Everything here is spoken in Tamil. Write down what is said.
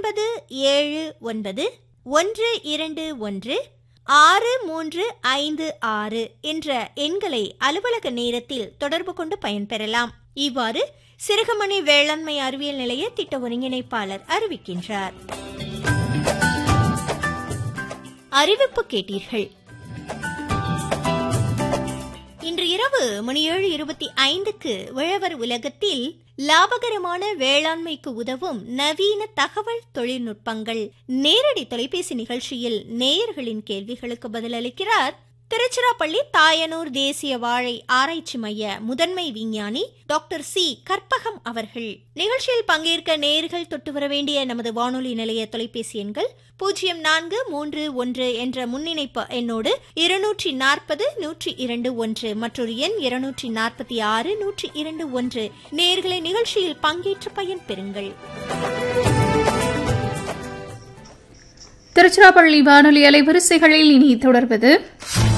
ஒன்பது ஏழு ஒன்பது ஒன்று இரண்டு ஒன்று ஆறு மூன்று ஐந்து ஆறு என்ற எண்களை அலுவலக நேரத்தில் தொடர்பு கொண்டு பயன்பெறலாம் இவ்வாறு சிறுகமணி வேளாண்மை அறிவியல் நிலைய திட்ட ஒருங்கிணைப்பாளர் அறிவிக்கின்றார் அறிவிப்பு கேட்டீர்கள் இன்று இரவு மணி ஏழு இருபத்தி ஐந்துக்கு உழவர் உலகத்தில் லாபகரமான வேளாண்மைக்கு உதவும் நவீன தகவல் தொழில்நுட்பங்கள் நேரடி தொலைபேசி நிகழ்ச்சியில் நேயர்களின் கேள்விகளுக்கு பதிலளிக்கிறார் திருச்சிராப்பள்ளி தாயனூர் தேசிய வாழை ஆராய்ச்சி மைய முதன்மை விஞ்ஞானி டாக்டர் சி கற்பகம் அவர்கள் நிகழ்ச்சியில் பங்கேற்க நேயர்கள் தொட்டு வர வேண்டிய நமது வானொலி நிலைய தொலைபேசி எண்கள் பூஜ்ஜியம் நான்கு மூன்று ஒன்று என்ற முன்னிணைப்பு எண்ணோடு இருநூற்றி நாற்பது நூற்றி இரண்டு ஒன்று மற்றொரு எண் இருநூற்றி நாற்பத்தி ஆறு நூற்றி இரண்டு ஒன்று நேர்களை நிகழ்ச்சியில் பங்கேற்று பயன்பெறுங்கள் திருச்சிராப்பள்ளி வானொலி அலைவரிசைகளில் இனி தொடர்வது